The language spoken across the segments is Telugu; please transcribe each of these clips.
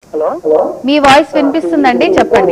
హలో మీ వాయిస్ వినిపిస్తుందండి చెప్పండి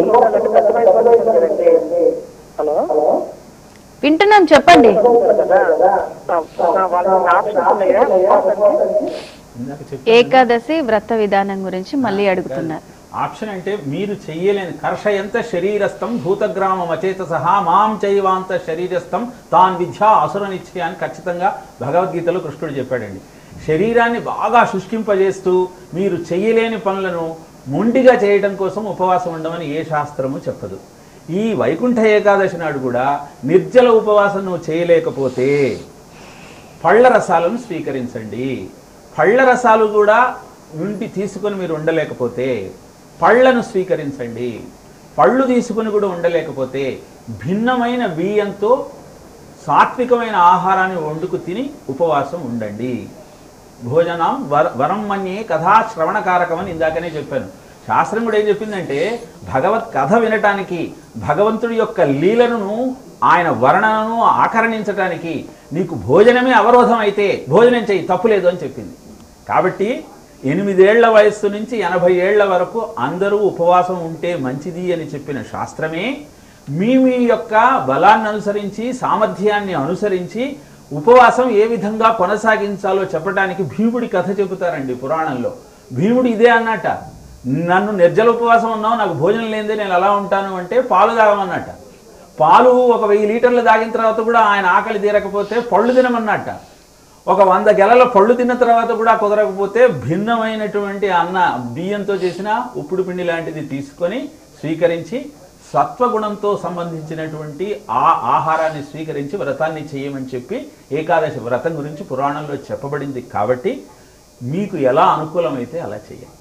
హలో వింటున్నాం చెప్పండి కదా వాళ్ళ ఆప్షన్స్ ఉన్నాయా ఇందాక చెప్పాను. ఏకాదశి వ్రత విధానం గురించి మళ్ళీ అడుగుతున్నారు ఆప్షన్ అంటే మీరు చెయ్యలేని కర్షయంత శరీరస్థం భూతగ్రామం అచేత సహా మాం చైవాంత శరీరస్థం తాన్ విద్యా అసుర నిశ్చయాన్ని ఖచ్చితంగా భగవద్గీతలో కృష్ణుడు చెప్పాడండి శరీరాన్ని బాగా శుష్కింపజేస్తూ మీరు చెయ్యలేని పనులను మొండిగా చేయడం కోసం ఉపవాసం ఉండమని ఏ శాస్త్రము చెప్పదు ఈ వైకుంఠ ఏకాదశి నాడు కూడా నిర్జల ఉపవాసం నువ్వు చేయలేకపోతే పళ్ళ రసాలను స్వీకరించండి పళ్ళ రసాలు కూడా ఉండి తీసుకొని మీరు ఉండలేకపోతే పళ్ళను స్వీకరించండి పళ్ళు తీసుకొని కూడా ఉండలేకపోతే భిన్నమైన బియ్యంతో సాత్వికమైన ఆహారాన్ని వండుకు తిని ఉపవాసం ఉండండి భోజనం వర వరం మన్యే కథా శ్రవణకారకం అని ఇందాకనే చెప్పాను శాస్త్రం కూడా ఏం చెప్పిందంటే భగవత్ కథ వినటానికి భగవంతుడి యొక్క లీలలను ఆయన వర్ణనను ఆకరణించటానికి నీకు భోజనమే అవరోధం అయితే భోజనం చెయ్యి తప్పులేదు అని చెప్పింది కాబట్టి ఎనిమిదేళ్ల వయస్సు నుంచి ఎనభై ఏళ్ల వరకు అందరూ ఉపవాసం ఉంటే మంచిది అని చెప్పిన శాస్త్రమే మీ మీ యొక్క బలాన్ని అనుసరించి సామర్థ్యాన్ని అనుసరించి ఉపవాసం ఏ విధంగా కొనసాగించాలో చెప్పడానికి భీముడి కథ చెబుతారండి పురాణంలో భీముడు ఇదే అన్నట నన్ను నిర్జల ఉపవాసం ఉన్నావు నాకు భోజనం లేనిదే నేను ఎలా ఉంటాను అంటే పాలు తాగమన్నట పాలు ఒక వెయ్యి లీటర్లు తాగిన తర్వాత కూడా ఆయన ఆకలి తీరకపోతే పళ్ళు తినమన్నట ఒక వంద గెలల పళ్ళు తిన్న తర్వాత కూడా కుదరకపోతే భిన్నమైనటువంటి అన్న బియ్యంతో చేసిన ఉప్పుడు పిండి లాంటిది తీసుకొని స్వీకరించి సత్వగుణంతో సంబంధించినటువంటి ఆ ఆహారాన్ని స్వీకరించి వ్రతాన్ని చేయమని చెప్పి ఏకాదశి వ్రతం గురించి పురాణంలో చెప్పబడింది కాబట్టి మీకు ఎలా అనుకూలమైతే అలా చేయండి